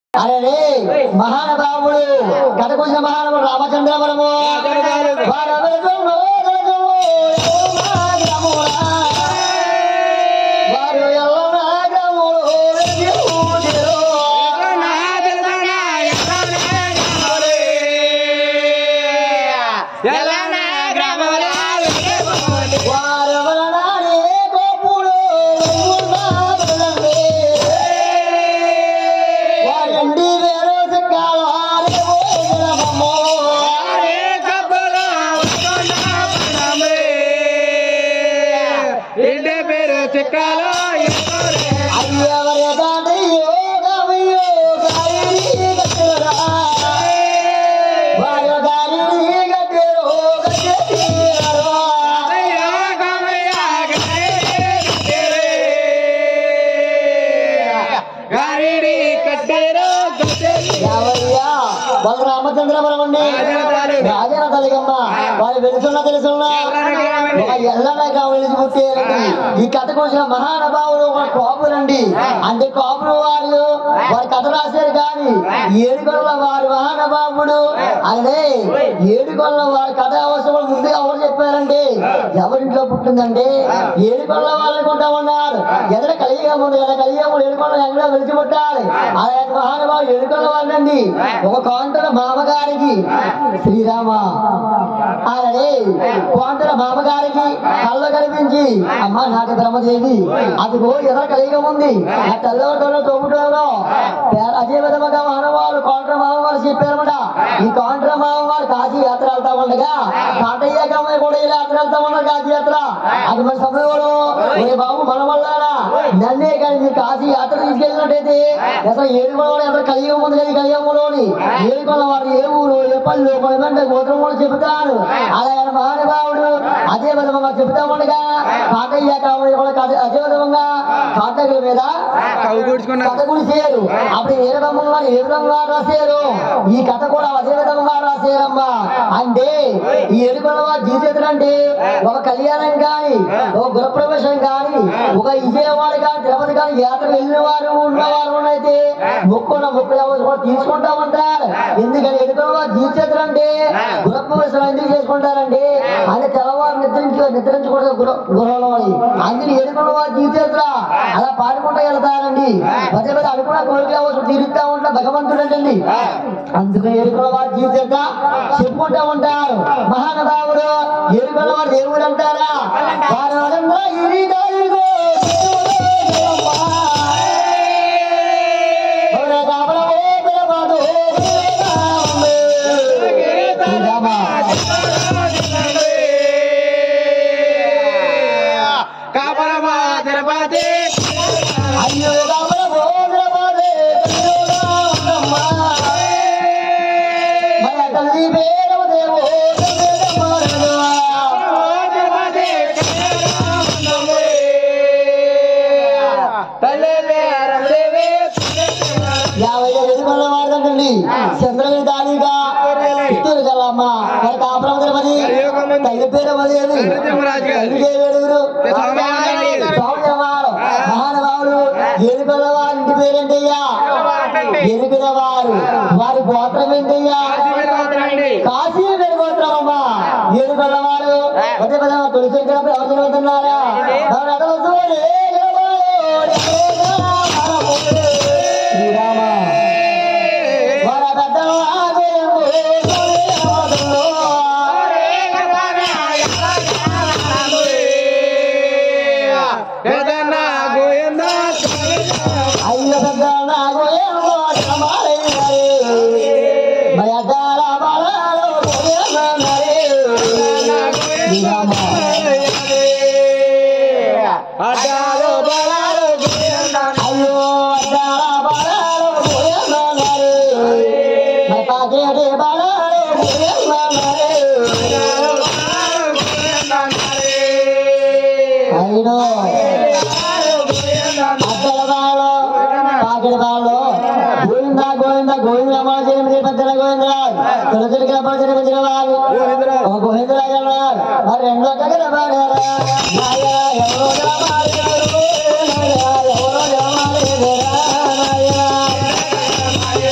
అరే మహానుభావుడు కథకుంజ మహానుభావుడు రామచంద్రవరము వారెవరితోనో గలగలవో ఎవరో నా గ్రామములా. వారు ఎవరో నా గ్రామములో వెలిగి ఊడిరో. వారెవరు నాడే గోపుడు వెలుగున్నారండి. వారండి వేరే సిక్కాలు ఆరే పోయినమమ్మో. చిక్కాలో అయ్యవరి దాడియో గవియో గారిని గట్టెరా. వారి గారిని గట్టెరో గట్టెరో. గారిడి కట్టేరో యావయ్యా, వాళ్ళ రామచంద్రవరం అండి రాజన తల్లిగమ్మ వారు వెలుసున్న తెలుసున్నా ఒక ఎల్లనగా వెలిసి పుట్టేరండి ఈ కథ కోసం మహానుభావుడు ఒక కోపులండి అంటే కోపులు వారు వారి కథ రాశారు కానీ ఏడుకొల్ల వారి మహానుభావుడు అదే ఏడుకొల్ల వారి కథ అవసరం ముందు ఎవరు చెప్పారండి ఎవరింట్లో పుట్టిందండి ఏడుకొల్ల వాళ్ళు అనుకుంటా ఉన్నారు ఎదురు కలిగా ఉంది కదా కలిగా ఏడుకొల్ల ఎక్కడ వెలిసి పుట్టాలి అలాంటి మహానుభావుడు ఏడుకొల్ల వాళ్ళండి ఒక కాంటల మామగారికి శ్రీరామ అలాగే కోంటల మామగారికి కళ్ళ కనిపించి అమ్మ నాటి బ్రహ్మదేవి అదిగో ఎదురు కలిగా ఉంది ఆ తెల్లవరితో తోముటంలో అదే విధముగా మానవాళ్ళు కోంట్ర మామవారు చెప్పారన్నమాట ఈ కోంట్ర మామవారు కాశీ యాత్ర వెళ్తా ఉండగా కాటయ్య కమ్మయ్య కూడా ఇలా యాత్ర వెళ్తా ఉన్నారు కాశీ యాత్ర అది మన సమయంలో ఒరే బాబు మన వల్లారా నన్నే కానీ మీరు కాశీ యాత్ర తీసుకెళ్ళినట్టయితే అసలు ఏడుకొల వాడు ఎవరు కలియుగం ఉంది కదా ఈ కలియుగంలోని ఏడుకొల వాడు ఏ ఊరు ఏ పళ్ళు కొనమంటే గోత్రం కూడా చెబుతాను అలాగే మహానుభావుడు అదే విధంగా చెబుతా ఉండగా కాటయ్య కావాలి కూడా కథ- అదే విధంగా కాటకుల మీద కవు కూర్చుకున్నా కథ గుడిసేరు అప్పుడు ఏ విధంగా ఏ విధంగా రాశారు ఈ కథ కూడా అదే విధంగా రాశారమ్మా అంటే ఈ ఎరుకల జీవితం అంటే ఒక కళ్యాణం కానీ ఒక గృహప్రవేశం కానీ ఒక విజయవాడ కానీ తిరుపతి కానీ యాత్ర వెళ్ళిన వారు ఉన్నవారు అయితే మొక్కున్న మొక్కు ఎవరు కూడా తీసుకుంటా ఉంటారు ఎందుకని ఎరుకల జీవితం అంటే గృహప్రవేశం ఎందుకు చేసుకుంటారండి అంటే తెల్లవారు నిద్రించి నిద్రించకూడదు గృహ గృహంలో అందుకని ఎరుకల వారు జీవితం అలా పాడుకుంటూ వెళ్తారండి పదే పదే అనుకున్న కోరిక అవసరం తీరుస్తా ఉంటా భగవంతుడు అంటండి అందుకని ఎరుకల వారు జీవితం చెప్పుకుంటూ ఉంటారు మహానుభావుడు ఎరుకల వారు దేవుడు అంటారా వారు అనంగా ఇరిగా ఇరుగో ఒరే కాపలా ఓ పిలవాడు, శ్రీరామ. కాపరమా తిరుపతి అయ్యో కాపలా ఓ పిలవాడే, పిల్లగా ఉండమ్మా. మన తల్లి పేరవ దేవో, తల్లిదమ్మా. తల్లి పేరం దేవి యాభై ఐదు ఎదుగుల వాడుతుంటండి చంద్రగిరి దానిగా చిత్తూరు కల్లమ్మ మరి కాపురం తిరుపతి తల్లి పేరు మరి ఏది తల్లి ఏడుగురు స్వామి మహానుభావుడు ఎరుకల వారి ఇంటి పేరేంటయ్యా ఎరుకల వారు వారి గోత్రం ఏంటయ్యా కాశీ పెరుగోత్రం అమ్మా ఎరుకల వారు పదే పదే తులసి ఎవరు చదువుతున్నారా ఎవరు అటు వస్తువులు, ఏ గెలవాలో, శ్రీరామ వర పెద్దలు ఆగేము, సోదరులు. అయ్య పెద్దలు నాకు ఏమో సమాలయ్యారు. భయదాల బలాలు పోయేమన్నారు. శ్రీరామ. అడ్డాలు బలాలు అయ్యో అద్దాల బలాలు పోయేమన్నారు. మరి పాకేటి బలాలు పోయేమన్నారు. అయినో అద్దల బాలో పాకిడి బాలో గోవింద గోవింద గోవింద రమాజీ పెద్దల గోవింద తులసిరి కలపడిన పెంచిన వారు ఒక గోవిందరా గలవారు మరి రెండో దగ్గర పాడారా నాయా ఎవరో జలమాడారు నాయా ఎవరో జలమాడారు నాయా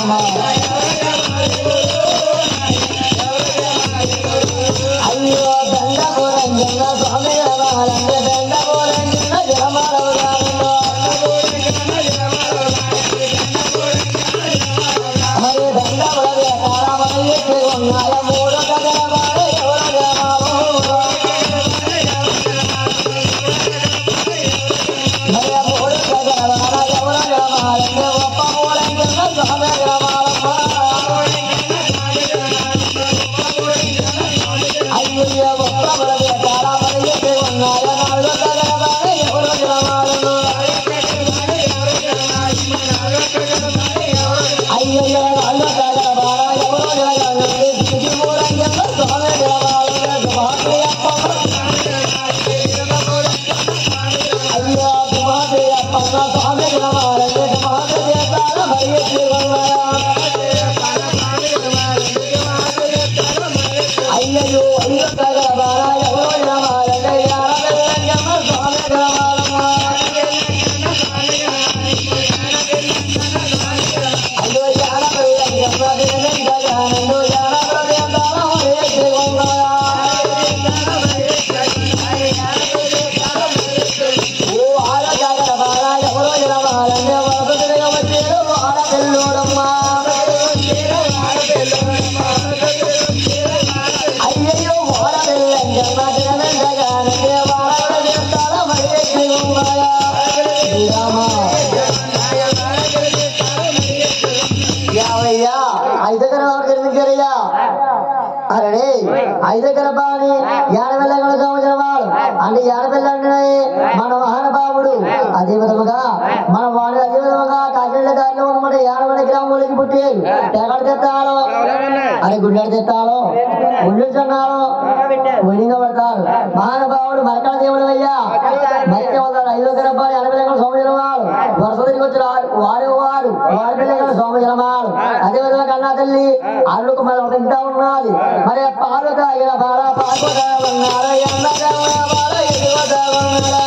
అయ్యో దండ పోరంజన స్వామి రామాలంద దండ పోరంజన జనమాలవరామో మరి దండ వలవే తారామయ్యే ఉన్నాయ మూడు గగనమాల ఎవరు గ్రామాలు మరి మూడు గగనమాల ఎవరు గ్రామాలంటే ఒక్క మూడంజన స్వామి గ్రామాలమ్మ అయ్యయ్య ఒక్క వలవే తారామయ్యే ఉన్నాయ నాలుగు గగనమాల ఎవరు గ్రామాలు అయ్యయ్య నాలుగు గగనమాల ఎవరు గ్రామాలు సిద్ధి మూడంజన స్వామి గ్రామాలు స్వామి అయ్యా తుమాదే అప్పన్న స్వామి గ్రామాలే తుమాదే చేతాల మరియు జీవనమయ అయ్యయ్యో అయ్యో గ్రామాల ఎవరో గ్రామాలే యార వెల్లంగమ్మ స్వామి గ్రామాలమ్మ అయ్యో యార వెల్లంగమ్మ దేనందగానందు యార వెల్లంగమ్మ మరియు జీవనమయ ఓ ఆడగాగర బాల ఎవరో జనమాలంటే వరసగా వచ్చేదో ఆడపిల్లోడమ్మ అయ్యయ్యో ఓడపిల్లంజమ్మ జనమెండగానంటే వాడ చేస్తాల మరి శ్రీరామ యావయ్యా ఐదగర ఎవరు జరిగించారయ్యా అరే ఐదగర బాని ఏడవెల్లగల సంవత్సరం వాడు అంటే ఏడవెల్లంటే మన మహానుభావుడు అదే విధముగా మన వాడు అదే విధముగా కాకినాడ దారిలో ఉన్నమాట ఏడవెల్ల గ్రామంలోకి పుట్టారు ఎక్కడ తెత్తాలో అరే గుడ్డెడు తెత్తాలో గుడ్డు చెన్నాలో విడిగా పడతారు మహానుభావుడు మరకడ దేవుడు అయ్యా మధ్య వదలు ఐదో గర్భాలు ఎనభై సోమజనం వారు వరుస తిరిగి వచ్చిన వారు వారు వారి పిల్లలు సోమజనం వారు అదే విధంగా కన్నా తల్లి అల్లుకు మరి ఒక ఇంత ఉన్నది మరి పాలు తాగిన బాల పాల్గొదా ఉన్నారా ఎండగా ఉన్న బాల ఎదుగుదా ఉన్నారా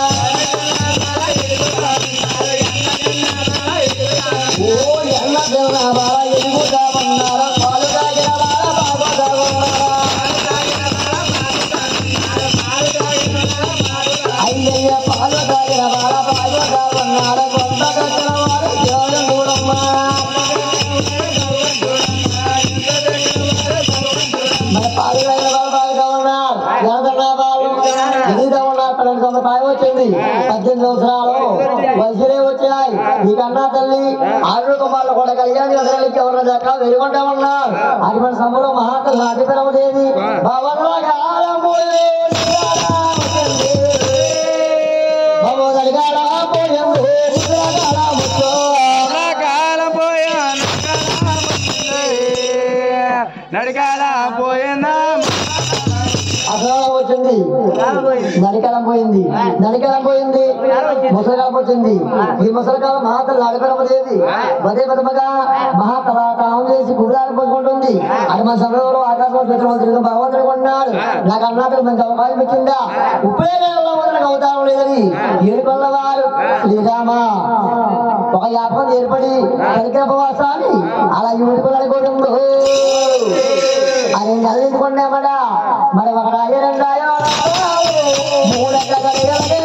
ఓ ఎండగా ఉన్న బాల ఎదుగుదా ఉన్నారా పాలు తాగిన బాల పాల్గొదా ఉన్నారా అయ్యయ్య పాలు తాగిన బాల పాల్గొదా ఉన్నారా కొంత కట్టిన వారు దేవుడు చూడమ్మా మన పాలు తాగిన బాల పాల్గొదా ఉన్నారు ఎవరన్నా బాలు ఎదుగుదా ఉన్నారు పన్నెండు సంవత్సరాలు పాయ వచ్చింది పద్దెనిమిది సంవత్సరాలు వయసులే వచ్చాయి ఈ కన్నా తల్లి ఆరు కుమారులు కూడా కలిగాని దసరాలకి ఎవరి దాకా వెలుగుంటా ఉన్నారు అది మన సమయంలో మహాత్మ అధిపరమదేవి భవన్లో కాలములే భగవదడిగాల పోయందు ఉత్తరగాల ముచ్చో కాలం పోయా నడికాల పోయిందా అసలు వచ్చింది నడికలం పోయింది నడికలం పోయింది ముసలికాలం వచ్చింది ఈ ముసలికాలం మహాతల్లి నడిపెడమదేది అదే విధముగా మహాతల తాము చేసి గుడాలు పోసుకుంటుంది అది మన సమయంలో ఆకాశం పెట్టుకుంటుంది భగవంతుడు కొన్నాడు నాకు అన్నాడు మంచి అవకాశం ఇచ్చిందా ఉపయోగంలో వదలకు అవతారం లేదని ఏడుకొల్ల వారు శ్రీరామ ఒక యాపం ఏర్పడి కలిగిన ఉపవాసాన్ని అలా ఏడుకొల్లని కోరుండు అది చదివించుకున్నామడా మరి ఒకడాయో రెండాయో మూడెట్ల కలిగలగే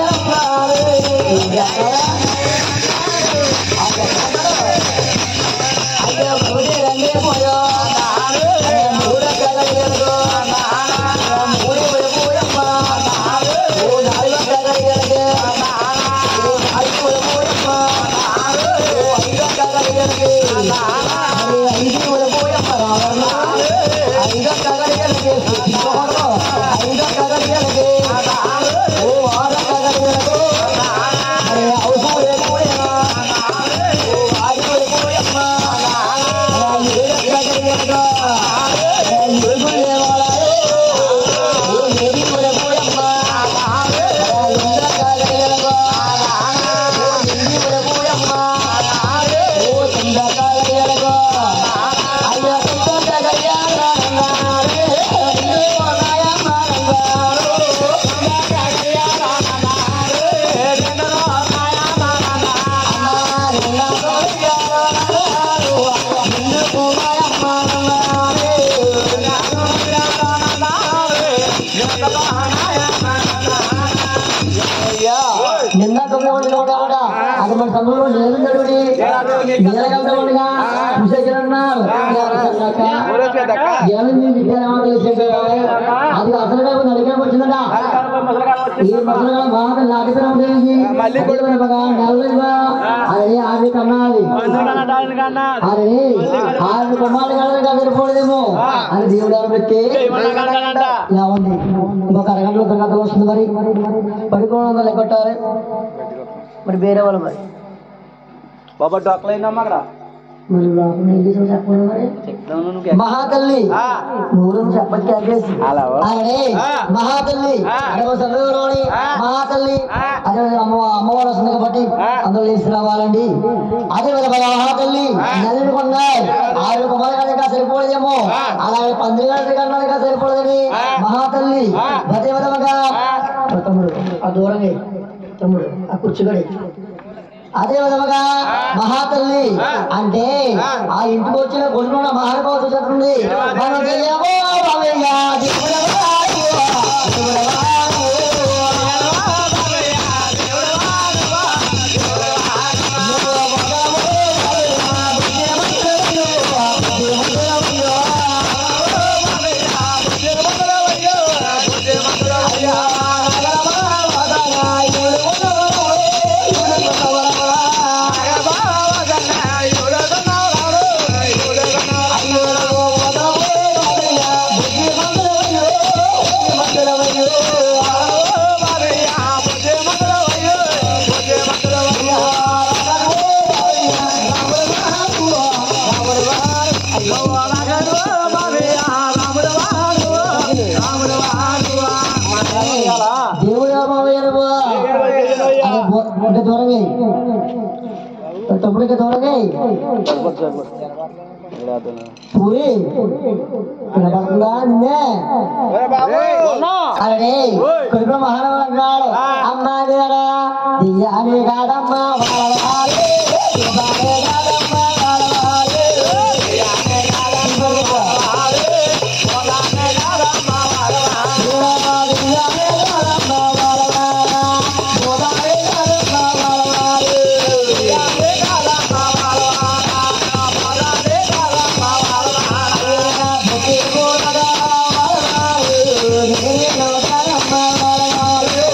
అయ్యో మూడే రెండే పోయో మూడెట్ల కలిగలగో మూడు పోయమ్మా ఓ నాలుగొట్ల కలిగలగే ఓ నాలుగు పోయమ్మా ఓ ఐదొట్ల కలిగలగే మరి ఐదు పోయమ్మా రావమ్మా ఐదో కగలిగలగే ఐదో కగలిగలగే ఓ ఆరో కగలిగలగో మరి అవసరం లేకపోయినా ఓ ఆరు పోయమ్మా ఏడు కగలిగలగా ఏడు లేవాలే ఓ ఏడు పోయమ్మా ఎంత కగలిగలగో ఓ ఎన్ని పోయమ్మా ఓ ఎంత కగలిగలగో నీలకంఠమునిగా కుశకిరన్నారు ఏమైంది విద్యారామ తెలిసింది అది అసలు కాదు నడికే వచ్చిందట ఈ మసలగా బాగా నాటికరం తెలిసి అదే ఆది కన్నాది అరే ఆరు కుమారుడు కన్నా సరిపోలేదేమో అని దేవుడు ఎవరు పెట్టి ఇలా ఉంది ఇంకొక అరగంటలో తర్వాత వస్తుంది మరి పడుకోవడం వల్ల కొట్టాలి మరి వేరే వాళ్ళు మరి బాబా డొక్కలైందమ్మా అక్కడ మరి లోపల ఏం చేసావు చెప్పండి మరి చెప్తాను నువ్వు మహాతల్లి నూరు చెప్పచ్చు అడ్రేసి అలా. అరే మహాతల్లి అడవ సమయంలోని మహాతల్లి అదే అమ్మ అమ్మవారు వస్తుంది కాబట్టి అందులో లేచి రావాలండి అదే విధంగా మహాతల్లి నదిని కొన్నారు ఆవిడ కుమారి కనుక సరిపోలేదేమో అలాగే పందిరి కనుక కన్నా సరిపోలేదని మహాతల్లి అదే విధంగా ఓ తమ్ముడు ఆ దూరంగా తమ్ముడు ఆ కూర్చుగడి అదే విధముగా మహాతల్లి అంటే ఆ ఇంటికి వచ్చిన కొడుకున్న మహానుభావుడు చెప్తుంది మనం చెయ్యమో బావయ్య, దేవుడవాడు, దేవుడా బావయ్యనువా. అది బొ- బొడ్డ దూరంగా తమ్ముడికి దూరంగా పూరి వినపడుతుందా నిన్నే అరే కొడుకు మహానవుడు అన్నాడు అమ్మా దేడా దియ్యాని కాదమ్మా వాడవాడే, దివ్యానే కాదమ్మా వాడవాడే. దేవా దివ్యానే కాదమ్మా వాడవాడా, గోదావరి కాదమ్మా వాడవాడే. భక్తి గోదావరి వాడవాడే, నేను కాదమ్మా వాడవాడే.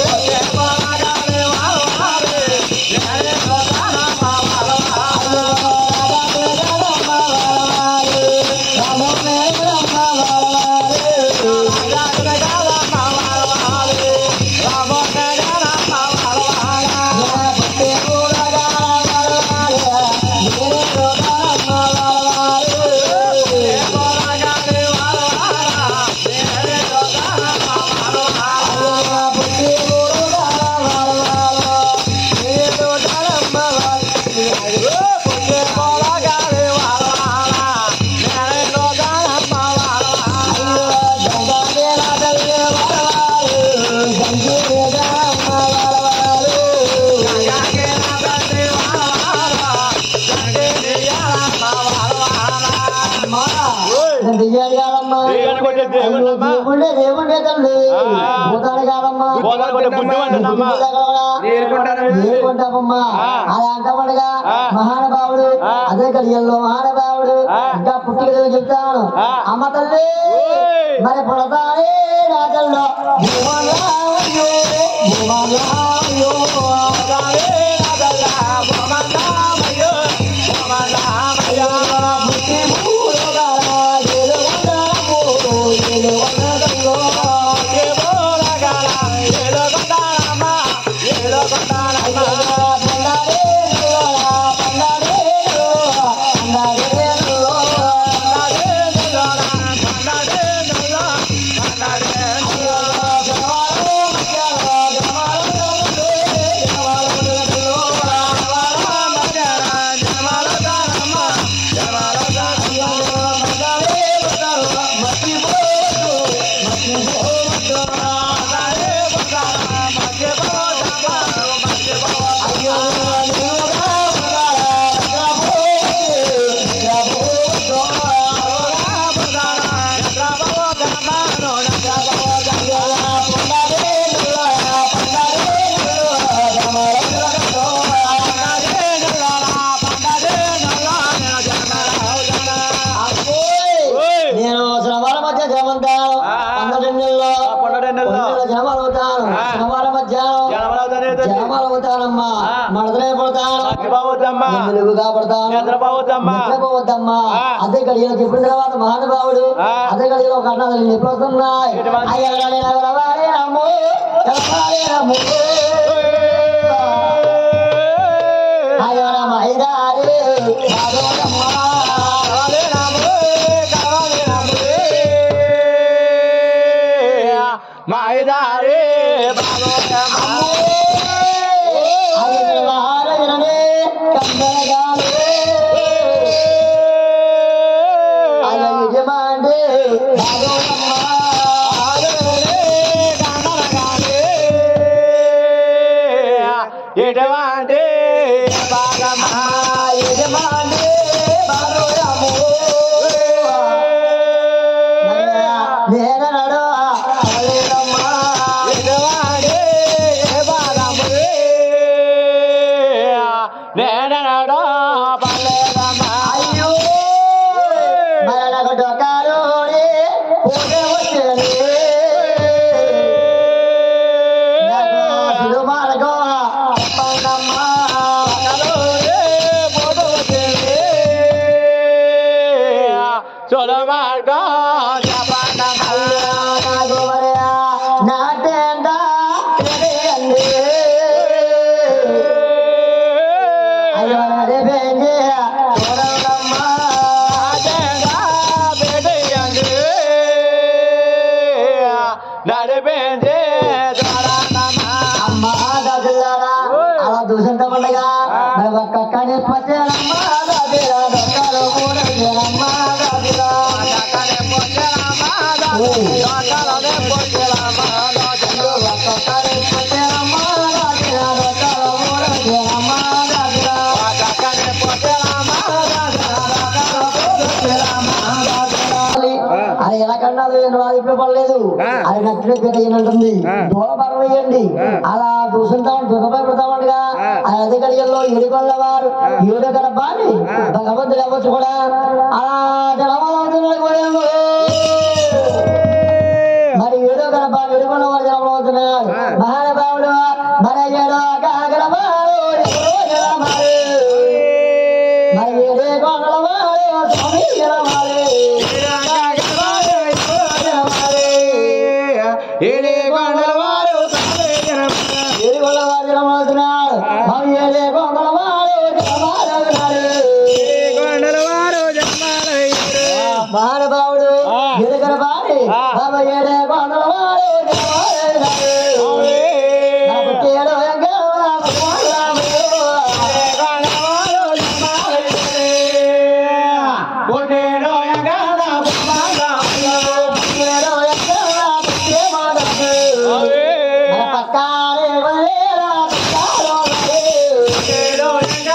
దియ్యాడు కాదమ్మా దియ్యాడు కొట్టే దేవుడమ్మా. దేవుడే దేవుడే తండ్రి ఆ. భూతాడు కాదమ్మా భూతాడు కొట్టే బుద్ధిమంతుడమ్మా. నేర్కొంటామమ్మా ఆ. అలా అంటామనగా ఆ. మహానుభావుడు ఆ. అదే కలియల్లో మహానుభావుడు ఆ. ఇంకా పుట్టిక చెప్తాను ఆ. అమ్మ తల్లి ఓయ్. మరి పుడతానే రాజల్లో భూమలాయో, భూమలాయో. పుట్టి భూలోకాల ఏలుగొండలము, ఏలుగొండలలో. పడతాను నిద్రపోవద్దమ్మా నిద్రపోవద్దమ్మా ఆ. అదే గడియలో చెప్పిన తర్వాత మహానుభావుడు ఆ. అదే గడియలో ఒక అన్నదాలు ఎప్పుడుతున్నాయి ఎటువంటి? అయ్యగానే నగరవారే అమ్మో నగరవారే అమ్మో అయ్యో మైదారే బాగోదమ్మా మాయదారే అయ్యగానే కందరగానే అయ్య యజమాండే బాగోదమ్మా ఎటువంటి బాగమా యజమాండే బాగోదమ్మో నేన నడో అలేదమ్మా నేనడో పలేదమ్మా అయ్యో మరణకు డొకారోడే పోగే వచ్చేనే నాకు అసలు మార్గం చెప్పండమ్మా అయ్యో నాకు మరి నాటేంట తెలియండి అయ్యో నడిపేండి చూడండమ్మా నడిపేందే ద్వారానమ్మా అమ్మా దాదులారా అలా దూసంత పండగ మరి ఒక్కొక్కని పచ్చేనమ్మా దాదిరా దొక్కలు కూడా చేరమ్మా దాదిరా ఒక్కొక్కని పచ్చేనమ్మా దాదిరా దొక్కలు కూడా చేరమ్మా దాదిరా అది ఎలా కన్నాదు అది ఇప్పుడు పడలేదు అది నచ్చిన పీట ఏంటంటుంది దూర పరవేయండి అలా దూసుంటాం దుఃఖపై పెడతామంటగా అదే గడియల్లో ఏడుకొల్ల వారు ఏడు గడపాని భగవంతుడు అవ్వచ్చు కూడా అలా జలమవుతున్నాడు మరి ఏడో గడప ఏడుకొల్ల వారు జలమవుతున్నారు మహానుభావుడు మరి ఏడో గడపాడు మరి ఏడే కొండల వాడు స్వామి జలమాడు ఏడే కొండల వారు ఏడు కొండల వారు జలమవుతున్నాడు మరి ఏడే కొండల వాడు జలమాడుతున్నాడు కొండల వారు జన్మాలయ్యారు మహానుభావుడు ఆ. ఎదుగర బాడి ఆ. బాబా ఏడే కొండల వాడు జలమాడుతున్నాడు నా పుట్టేడు ఎంగళ భగవానుడు. పుట్టేడు ఎంగళ పుట్టేమాడకు. మన పక్కాలే వలేరా పక్కాలో వలే.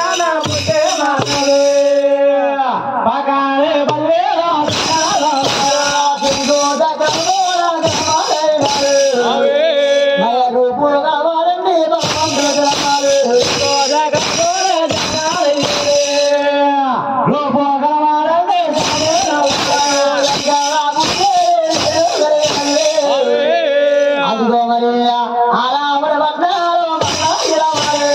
సింధు దగ్గరలో జలమాడుతున్నాడు. మన రూపులు కావాలండి భగవంతుడు జలమాడు. అదిగో మరి అలా మరి పడ్డారు ఇలా మరి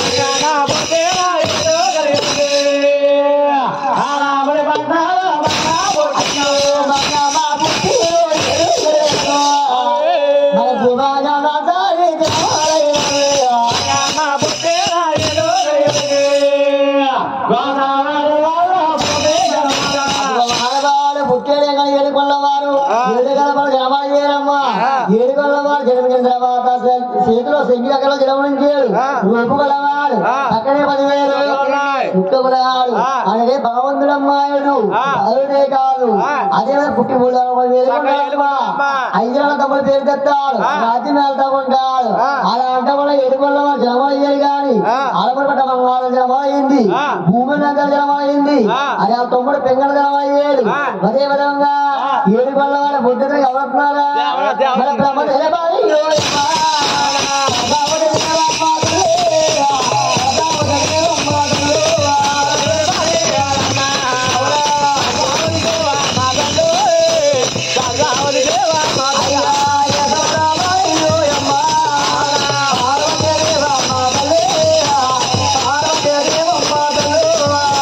ఏడుకొల్లవారు ఏడుకొల్లవారు జనమాయ్యారమ్మా ఏడుకొల్లవారు జన్మించిన తర్వాత చేతిలో సెంగి అక్కడ జన్మించాడు రూపు గలవాడు అక్కడే పదివేలు పుట్టుకున్నాడు అలాగే భగవంతుడమ్మాయుడు అరుడే కాదు అదే పుట్టి ఐదు తమ్ముడు పేరు తెస్తాడు రాజ్యం వెళ్తా ఉంటాడు అలా అంటే కూడా ఏడుకొల్ల జమ అయ్యారు కానీ అలపట బంగారం జమ అయింది భూమి నగర జమ అయింది అది ఆ తమ్ముడు పెంగళ జమ అయ్యాడు అదే విధంగా ఏడుకొల్ల వాళ్ళ బుద్ధి ఎవరున్నారా మన బ్రహ్మ నిలబడి అయ్యా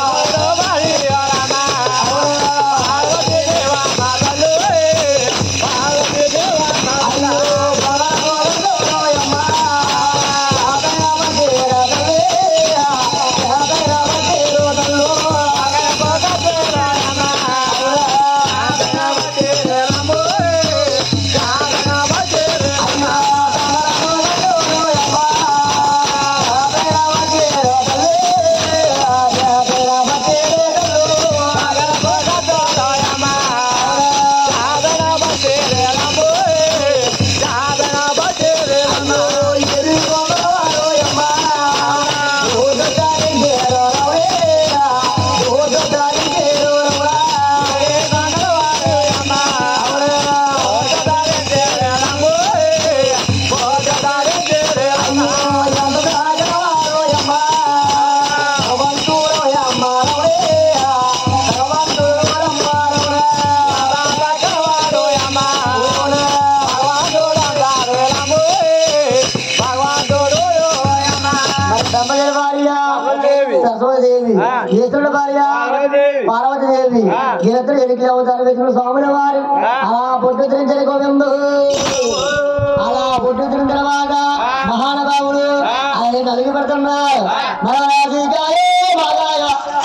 పార్వతీదేవి వీరిద్దరు ఎనికి అవతారం వేసిన స్వాముల వారు అలా పొట్టు తిరించని గోవిందు అలా పొట్టు తిరిగిన తర్వాత మహానుభావుడు ఆయన నలిగి పెడుతున్నాడు మహారాజుగాయే మగాయ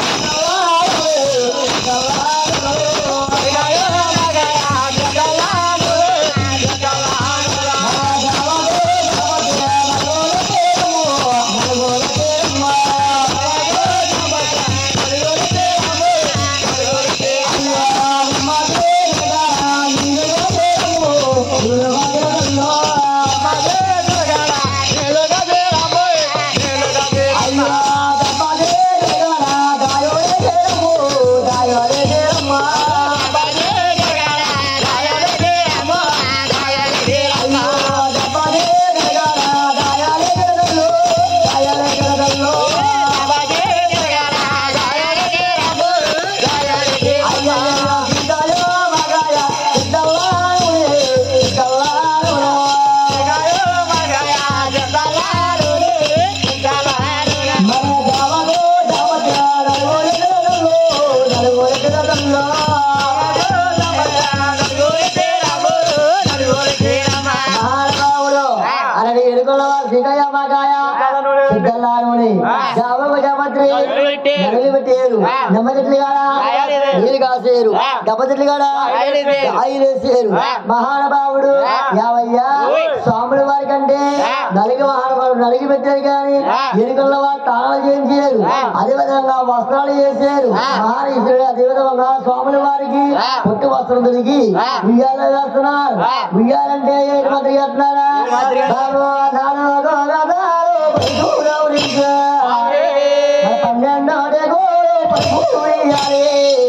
మహానుభావుడు అలాంటి ఎడుకుల సీతయ్య మాకాయ సిద్ధల్లారుని జాబు జాపత్రి నలుగురు పెట్టేరు నెమ్మదిట్లు కాడా నీళ్ళు కాసేరు దెబ్బతిట్లు కాడా ఆయిలేసేరు మహానుభావుడు యావయ్యా స్వాముల వారి కంటే నలిగి మహానుభావుడు నలిగి పెట్టారు కానీ ఎనుకల వారు తాళాలు చేయించారు అదే విధంగా వస్త్రాలు చేశారు మహానీశ్వరుడు అదే విధంగా స్వాముల వారికి పుట్టు వస్త్రం దొరికి ఉయ్యాలు వేస్తున్నారు ఉయ్యాలంటే ఏంటి మాత్రం చేస్తున్నారా దానో, దానో, దానో, దానో, పరిశుభ్రవరించు. మన పన్నెండో డేగోలు పరిశుభ్రం ఉయ్యాలి.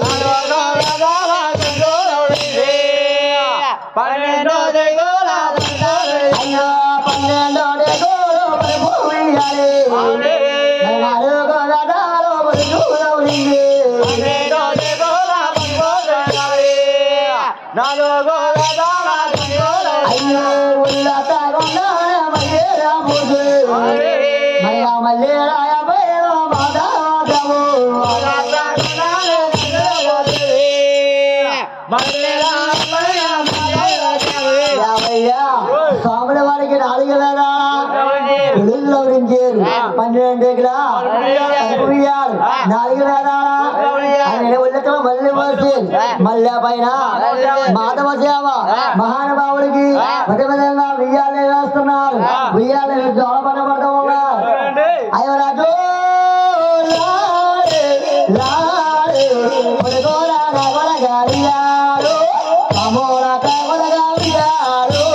అయ్యో, పన్నెండో డేగోలు పరిశుభ్రం ఉయ్యాలి. మన నాలుగో దాదాలో పరిశుభ్రం ఉయ్యాలి. అయ్యో ఉల్లత కొండాన మల్లేరా మూసు. మయ్యా మల్లేరాయ భైరవ మాధవము. యాభయ్యా, స్వాముల వారికి నాలుగు వేల ఇళ్ళు గౌరించారు పన్నెండు ఎకర ఉయ్యారు నాలుగు వేల ఆయన ఉల్లతో మళ్ళీ పోసారు మళ్ళీ పైన మాధవ సేవ మహానుభావుడికి ప్రతి విధంగా ఉయ్యాలే వేస్తున్నారు ఉయ్యాలే జోలపడ పడుతూ ఉన్నారు అయ్యో రాజు లాడే, లాడే, పడుకోరా నగలగా ఉయ్యాలు, అమోర కగలగా ఉయ్యాలు.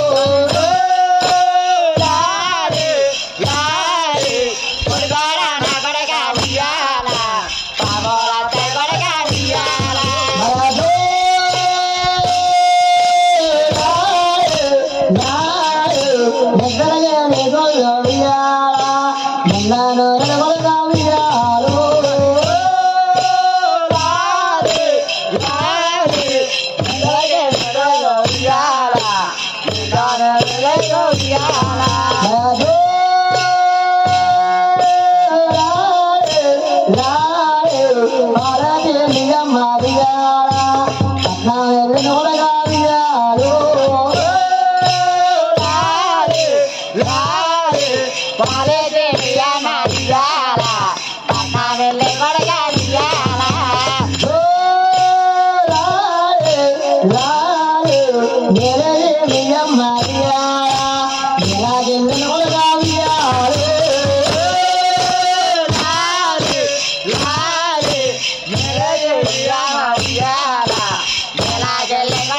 రాజు లాడే, లాడే, నిద్రగా నిగొల్ల ఉయ్యాల, నిన్నను నగలగా ఉయ్యాలు. రాజు లాడే, లాడే, భారతి నిజమ్మ ఉయ్యాల, పట్నం వెళ్ళిన కూడా ఉయ్యాలు. Yeah.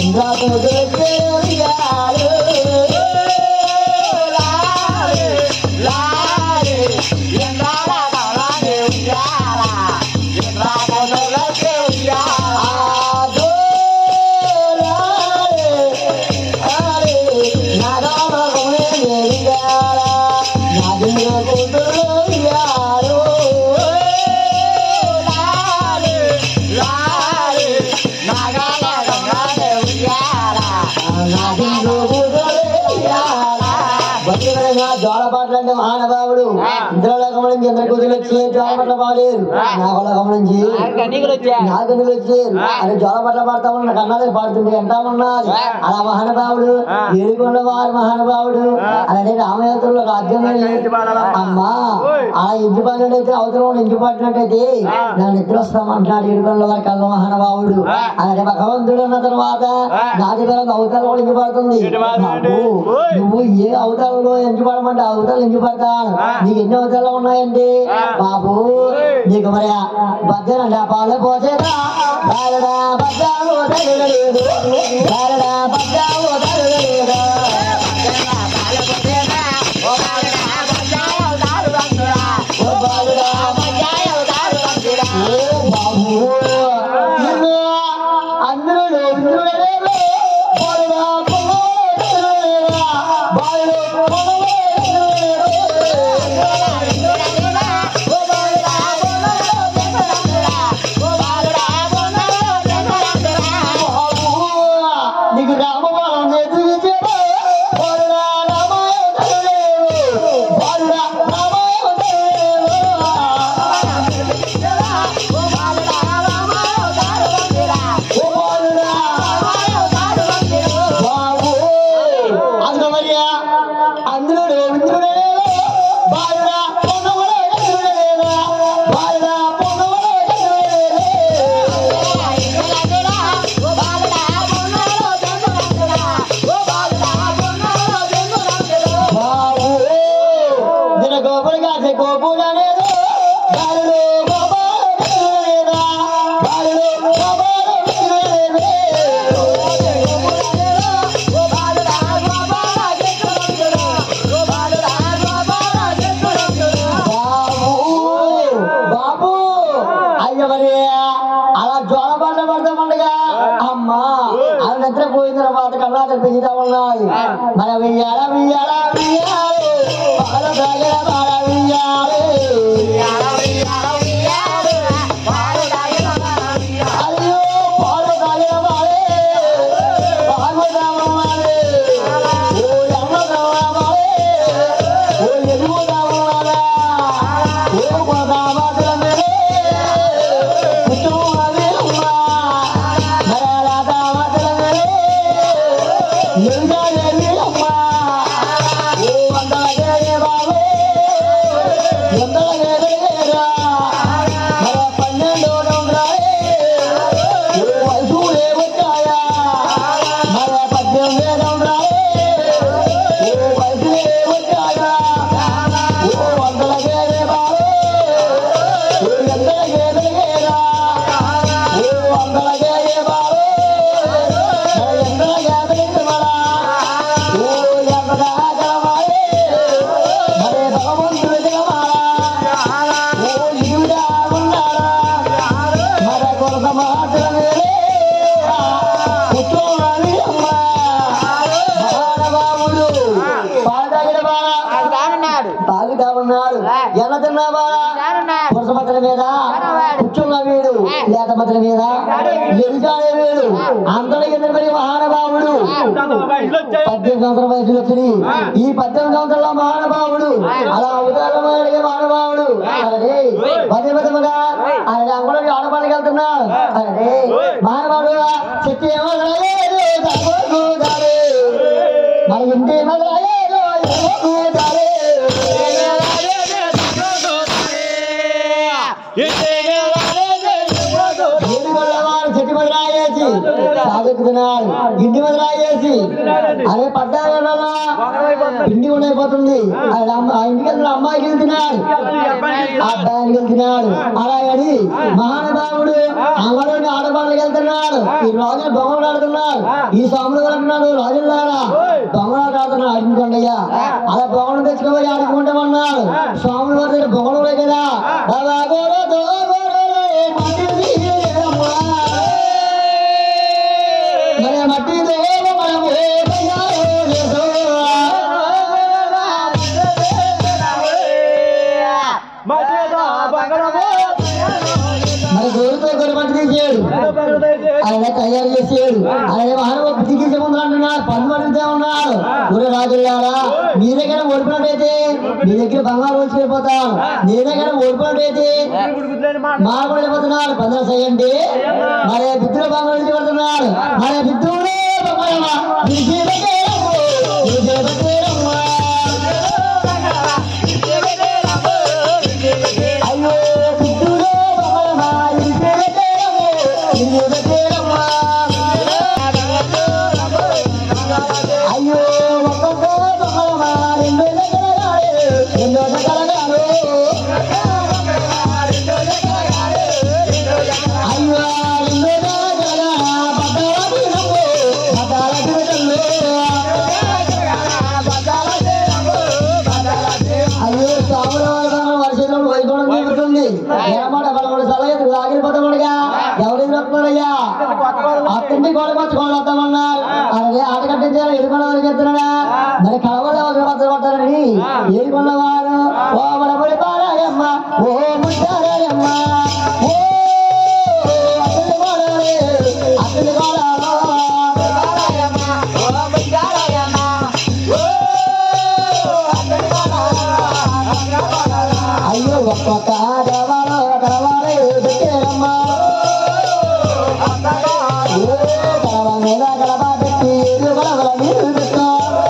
ఇంకా కుదిరితే ఉయ్యాలో. ఆదో లాలే, ఆలే, నాగాల కొనే ఎలిగాల, నాదిలో కుదురు ఉయ్యాలో. నాదిలో కుదురు ఉయ్యాల. భక్తుడైన జోలపాట్లంటే మహానుభావుడు ఇంద్రలోకం నుంచి ఇంద్ర కుదురు వచ్చి జోలపట్ల పాడేరు నాగలోకం నుంచి నాగనులు వచ్చారు అని జోలపట్ల పాడతా ఉన్న కన్నాలకు పాడుతుంది ఎంత ఉన్నది అలా మహానుభావుడు ఏడుకొండ వారి మహానుభావుడు అలానే రామయాత్రలో రాజ్యం అమ్మా ఆ ఇంటి పడినట్టయితే అవతల వాడు ఇంటి పడినట్టయితే నా నిద్ర వస్తామంటున్నాడు ఏడుకొండ వారి కళ్ళ మహానుభావుడు అలానే భగవంతుడు అన్న తర్వాత నాది పిల్లలు అవతల కూడా ఇంటి పడుతుంది బాబు, నువ్వు ఏ అవతలలో ఎంచి పడమంటే అవతల ఎంచి పడతాను నీకు ఎన్ని అవతలలో ఉన్నాయండి బాబు నీకు మరి బద్దనండి ఆ పాలు పోసేదా బాలడా బద్దాలు తగలేదు బాలడా బద్దాలు తగలేదు ఓ బాలుడా ఏ బాబు నిన్ను అందరూ ఇంద్రుడేలో బాలుడా పొగలేరా బాలుడు పొగలేరా నీకు రామబాణం ఎదుగుతాడు బాలుడా రామాయణ చదివేవు బాలుడా రామాయణ చదివేవు ఓ బాలుడా బాబు అందులో మరియా అందులో ఇంద్రుడే బాలుడా పొన్నవడే ఇంద్రుడే బాలుడా పొన్నవడే ఇంద్రుడే బాబు దిన గోపుడు కాసే గోపుడు అనేది బాలుడు గోపాలు లేదా బాలుడు గోపాలు బాబు బాబు అయ్య మరి అలా జ్వాల బండ పడతామండగా అమ్మా అలా నిద్ర పోయిన తర్వాత కన్నా పెంచుతా ఉన్నాయి మన వెయ్యాల వెయ్యాల వెయ్యాలి బాల దగ్గర బాల వెయ్యాలి అయ్యో బాల దగ్గర బాలే బాగు దావాలి ఓ ఎమ్మ దావాలి ఓ ఎదుగు దావాలా ఓ గోదావరి మేరే కుటుంబమే ఉమ్మా మరాలా దావతల మేరే ఎరుగాలేని అమ్మా ఓ వందలగే బాబు వందలగే రా మన పన్నెండు వందలే ఓ వయసులే వచ్చాయా మన పద్దెనిమిది వందలే ఓ వయసులే వచ్చాయా ఓ వందలగే బాబు ఓ ఎందలగే రా ఓ వందలగే బాబు మన ఎందలగే మరా ఓ ఎందలగే మరే భగవంతుడు దిగమారా ఓ ఈవిడా ఉన్నాడా మర కొరత మాత్రమే కూర్చోవాలి అమ్మా మహానుభావుడు పాడదగిన బాగా తాగుతా ఉన్నాడు ఎలా తిన్నావా పురుష మతల మీద కూర్చున్న వీడు లేత మతల మీద ఎదుగాడే వీడు అందరూ ఎదురు మరి మహానుభావుడు పద్దెనిమిది సంవత్సరాల వయసులో వచ్చి ఈ పద్దెనిమిది సంవత్సరాల మహానుభావుడు అలా అవతారమైన మహానుభావుడు అదే పదే పదముగా ఆయన అంగళకి ఆడపాడికి వెళ్తున్నాడు అదే మహానుభావుడు చెట్టు ఏమో రాలేదు, తప్పకు దారి. మన ఇంటి మొదలయ్యేదో ఏమో దారి. ఏడుగొండల వారు చెట్టు మీద రాయేసి సాగుతున్న వెళ్తున్నాడు ఇంటి మీద రాయేసి అదే పడ్డారు ఇంటి ఉండైపోతుంది ఆయన అమ్మ- ఆ ఇంటికి వెళ్తున్న అమ్మాయికి వెళ్తున్నాడు ఆ అబ్బాయికి వెళ్తున్నాడు అలాగని మహానుభావుడు అంగడిని ఆడవాళ్ళకి వెళ్తున్నాడు ఈ రాజులు బొమ్మలు ఆడుతున్నాడు ఈ స్వాములు కూడా అంటున్నాడు రాజులారా బొమ్మలు ఆడుతున్నాడు ఆడుకుంటయ్యా అలా బొమ్మలు తెచ్చుకోవాలి ఆడుకుంటామన్నాడు స్వాములు వారి దగ్గర బొమ్మలు ఉన్నాయి కదా అలా గోరో దో గోరో రే మట్టి తీయమ్మా. మరి మట్టి దేవ మనము మరి గోరుతో గొర్రె మట్టి తీసాడు ఆయన తయారు చేసాడు ఆయన మహానుభావ బుద్ధికి ముందు అంటున్నాడు పన్ను అడుగుతా ఉన్నాడు ఊరే రాజులారా మీ దగ్గర ఓడిపోయినట్టయితే మీ దగ్గర బంగారు వచ్చి వెళ్ళిపోతాను నీ దగ్గర ఓడిపోయినట్టయితే మా కూడా వెళ్ళిపోతున్నాడు పందర చేయండి మరి బుద్ధుడు బంగారు వచ్చి పడుతున్నాడు మరి బుద్ధుడే బంగారమా విజయ బకేరమ్మో, విజయ బకేరమ్మా. అయ్యో బుద్ధుడే బంగారమా విజయ బకేరమ్మో, విజయ బకేరమ్మా. అయ్యో ఒక్కొక్క బంగారమా రెండో దగ్గరగాడు రెండో దగ్గరగాడు అయ్యో రెండో దగ్గరగా బతాల తినమ్మో బతాల తినటంలో అయ్యో స్వాముల వారి వర్షంలో వైకోవడం జరుగుతుంది ఏమాట బలపడి సలహా లాగిపోతామడుగా ఎవరు ఎదురొస్తున్నారయ్యా అత్తింటి గోడ పచ్చి గోడ వస్తామన్నారు అలాగే ఆట కట్టించారు ఎదుర్కొన్న వారికి చెప్తున్నాడా మరి కలవలో ఒక పత్ర కొట్టారని ఎదుర్కొన్న వారు ఓ బలపడి పారాయమ్మ ఓ ముట్టారాయమ్మ ఓ అతని గోడలే అతని అయ్యో ఒక్కొక్క గవాలో గవాలే పెట్టారమ్మా ఏ గడవ మీద గడవ పెట్టి ఏడు గడవల నీరు పెట్టా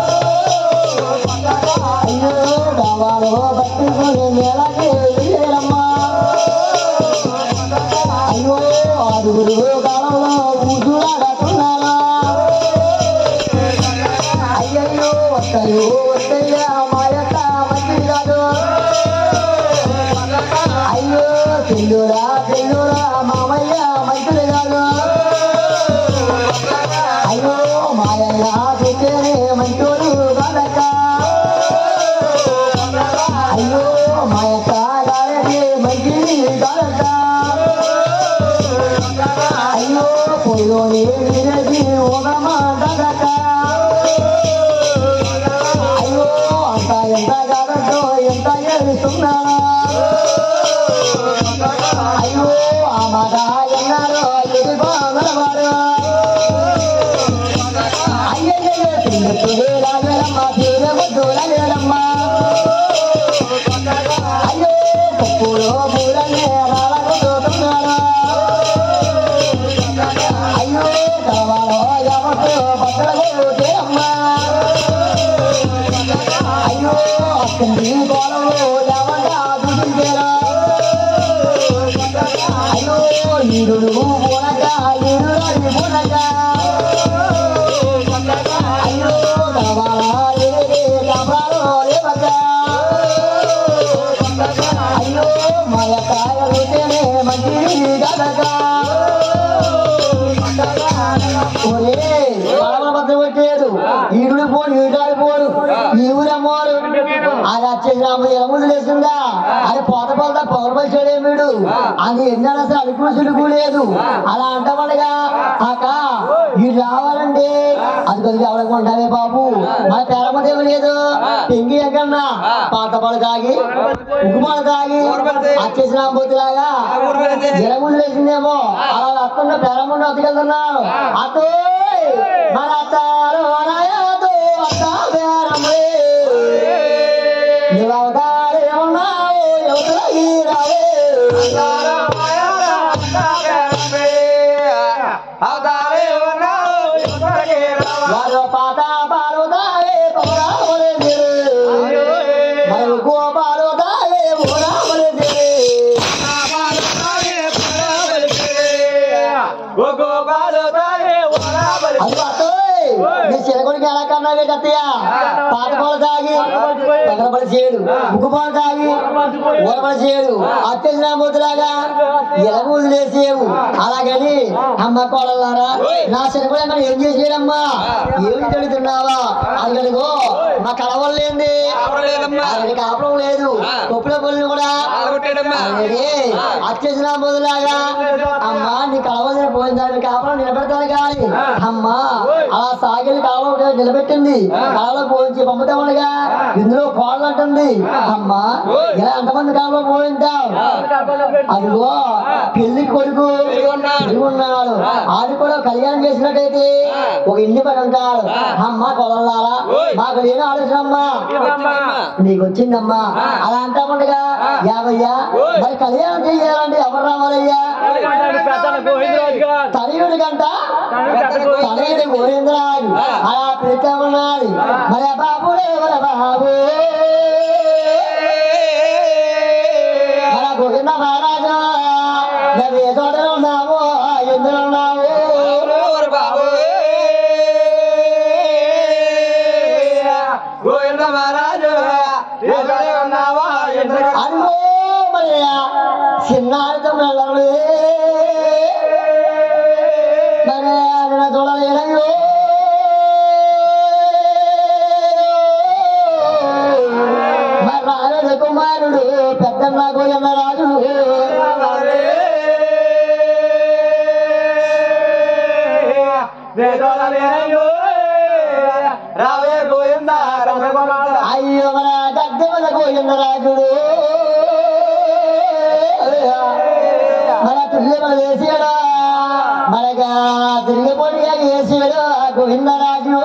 అయ్యో గవాలో పట్టుకొని నేలకి వెళ్ళారమ్మా అయ్యో ఆరుగురు కాలంలో ఊసులాడుతున్నారా అయ్యయ్యో వస్తాయో వస్తాయా మా యొక్క మంచిది కాదు అయ్యో చెల్లురా చెల్లురా మామయ్య మంచిది కాదు అయ్యో మాయన్న చూస్తేనే మంచోడు కాదక్క అయ్యో మాయక్క గారే మంచిది కాదక్క అయ్యో పొయ్యోని నీరది ఒక మాట అయ్యో అంత ఎంత కాదంటో ఎంత ఏడుస్తున్నాడా అయ్యో ఆ మాట ఎన్నారో ఎది బాగలవాడు అయ్యయ్యో తిన్నట్టుడే రాజరమ్మ తీరవద్దు రాజరమ్మ అయ్యో పప్పులో పూలనే రాలగొట్టుతున్నాడా అయ్యో కావాలో ఎవరు బట్టలు తేరమ్మా అయ్యో అక్కడి గోడలో ఎవరా దుడిగేరా అయ్యో ఈడు పోనక ఈడు రాడి పోనక అయ్యో కావాలా ఏదే కావాలో లేవక అయ్యో మాయ కాయలు తేనే మంచి గదక ఒరే పడవ పక్కన పెట్టేది ఈడు పోను ఈడాడు పోను ఈ ఊరమ్మోరు అది వచ్చేసి రాము ఎలములు లేసిందా అది పోత పోత పవర్ పైసాడే వీడు అది ఎన్నాడు అసలు అడుగులు సులుగు లేదు అలా అంటామనగా అక్క ఇది రావాలండి అది కొద్దిగా ఎవరికి ఉంటావే బాబు మన పేరమ్మదేవి లేదు పెంగి ఎక్కడన్నా పాత పళ్ళు తాగి ఉక్కుమాలు తాగి వచ్చేసి రాంబోతులాగా ఎలములు లేసిందేమో అలా వస్తున్న పేరమ్మ అతికెళ్తున్నాను అతో మన అత్తారు అనయాతో అత్త పేరమ్మే నువ్వు అవతారే ఉన్నావు ఎవరికి రావే వారు పాత పాలుతావే పౌరామలే మరి గోపాలుతావే ఊరామలే కొడుకు ఎలా కన్నావే కత్తయ్య పాత పాలు తాగి పగలబడి చేయడు ముగ్గు పాలు తాగి ఊరబడి చేయడు అత్యసిన మూతులాగా ఎలా వదిలేసేవు అలాగని అమ్మ కోడలారా నా శనిపోయి ఏం చేసేయడమ్మా ఏమి తిడుతున్నావా అదిగో మా కలవలేంది అది కాపురం లేదు కొప్పుల పనులు కూడా అత్యసిన మొదలాగా అమ్మా నీ కలవలసిన పోయిందా నీ కాపురం నిలబెడతాను కానీ అమ్మా అలా సాగిలి కాలం నిలబెట్టింది కాలంలో పోయించి పంపుతామనగా ఇందులో కోళ్ళు అంటుంది అమ్మా ఇలా ఎంతమంది కాలంలో పోయింటావు అదిగో పెళ్లి కొడుకు ఇదిగో ఉన్నాడు ఆడు కూడా కళ్యాణం చేసినట్టయితే ఒక ఇంటి పడి ఉంటాడు అమ్మ కొలలారా మాకు లేని ఆలోచన అమ్మా నీకు వచ్చిందమ్మా అలా అంటామండగా యాభయ్యా మరి కళ్యాణం చెయ్యాలంటే ఎవరు రావాలయ్యా తనయుడి గంట తనయుడి గోవిందరాజు అలా పెట్టామన్నాడు మరి ఆ బాబుడే ఎవర బాబు మన గోవింద మహారాజా నువ్వు ఏ చోట ఉన్నావు ఎందులో ఉన్నావు గోవింద మహారాజు ఎక్కడే ఉన్నావా ఎందుకు అదిగో మరి చిన్నారితో వెళ్ళడు మరి ఆయన చూడలేడయ్యో మరి రాజు కుమారుడు పెద్దన్న గోయన్న రాజు రావే గోవింద రమగొండ అయ్యో మన దగ్గర గోయన్న రాజుడు మన తిరిగి మన వేసాడు మనగా తిరిగి పొడిగా వేసాడు గోవిందరాజు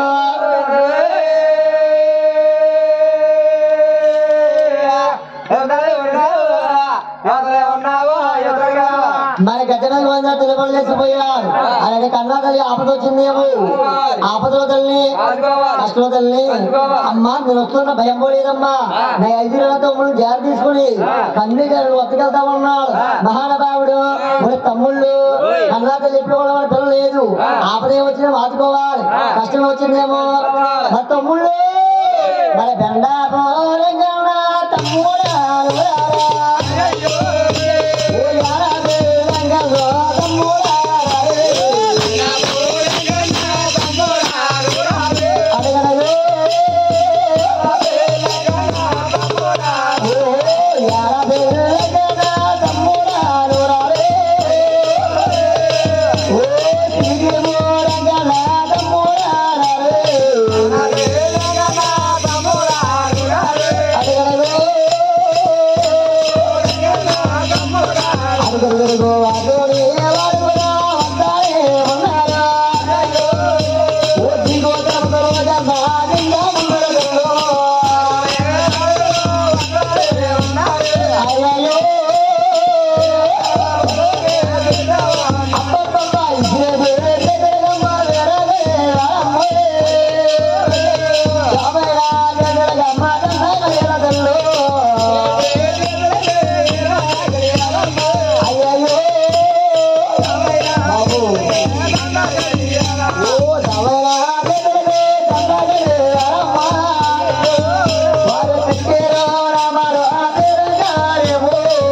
మన గద్దెన గోవింద తిరుమల చేసిపోయాడు అలాంటి కన్నా తల్లి ఆపద వచ్చిందేమో ఆపదలో తల్లి కష్టంలో తల్లి అమ్మా నేను వస్తున్న భయం పోలేదమ్మా నా ఐదు నెలల తమ్ముడు జారి తీసుకుని కన్నీ గారు వత్తకెళ్తామన్నాడు మహానుభావుడు మన తమ్ముళ్ళు కన్నా తల్లి ఎప్పుడు కూడా మన పిల్లలు లేదు ఆపదే వచ్చిన ఆదుకోవాలి కష్టం వచ్చిందేమో మన తమ్ముళ్ళు మన బెండా పోరంగన్నా తమ్ముడా ఓ యారా రంగంలో తమ్ముడా అడగడగో ఓ యారా రంగన్నా తమ్ముడా నూరారే ఓ తిరిగి రంగన్నా తమ్ముడా అడగడగో అడుగడుగడుగో అదోడే వాడుగా వస్తారే ఉన్నారా ఓ దిగో తమకలో జమా నిండా ముందరలో అయ్యయ్యో అబ్బబ్బబ్బా ఇదే బేరగమ్మ వేరగే రామోయే రామయ్య జగడగమ్మ దండగలదల్లో అయ్యయ్యో బాబు ఓ దవరా బెదరే దండగలే రామ వారు పెట్టేరో రామరో ఆదరగారేమో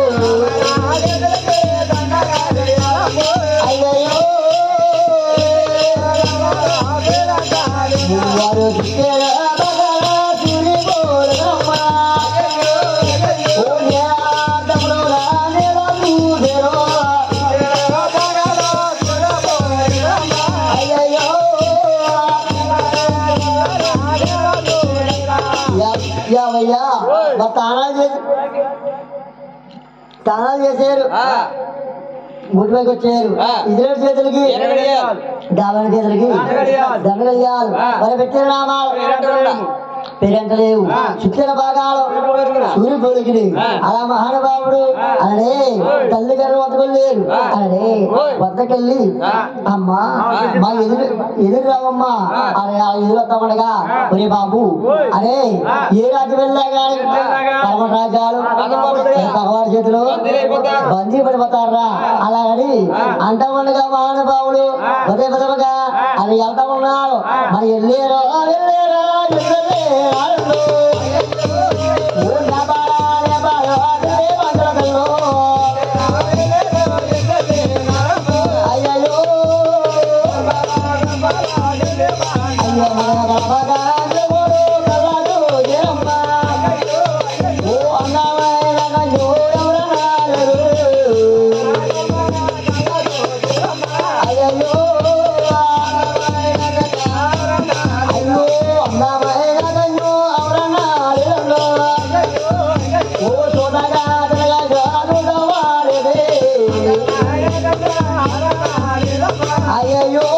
అయ్యయ్యో వారు పెట్టేరో బగరా తిరిగోరమ్మ ఓ న్యాదములో రానేలా చూదెరో అయ్యయ్యో యావయ్యా మా తానాలు చేసి తానాలు చేశారు ముట్టుపైకి వచ్చారు ఆ. ఇద్దరు చేతులకి ఎనగడియాలు. డాబల చేతులకి దండగడియాలు. దండగడియాలు ఆ. మరి పెట్టిన నామాలు పేరంటలేవు. పేరంటలేవు ఆ. చుట్టిన భాగాలు పెరుగునా. సూర్య పొలికిని ఆ. అలా మహానుభావుడు అదే తల్లి గారు వద్దకెళ్ళారు ఆ. అదే ఓయ్. వద్దకెళ్ళి ఆ. అమ్మా మా ఎదురు ఎదురు రావమ్మా ఆ. అరే ఆ ఎదురు వస్తామనగా ఒరే బాబు ఓయ్. అరే ఆ. ఏ రాజు వెళ్ళా కానీ వెళ్ళా గాని పరమ రాజ్యాలు పరమరాజ్యాలు. భగవాన్ చేతిలో బందీలైపోతారు. బందీ పడిపోతారా అలాగని ఆ. అంతమందిగా మహానుభావుడు ఆ. పదే పదముగా ఆ. అది వెళ్తా ఉన్నాడు మరి వెళ్ళారు వెళ్ళారు వెళ్ళారు అయ్యో అయ్యో మన గడపగా దేవుడు కలడు ఏమ్మ. ఓ అన్నమైన కన్యో ఎవరన్నారు. అయ్యయ్యో. అయ్యో అన్నమైన కన్యో ఎవరన్నారు. ఓ చూడగా తిరగా గానుగా వాడేదే. అయ్యయ్యో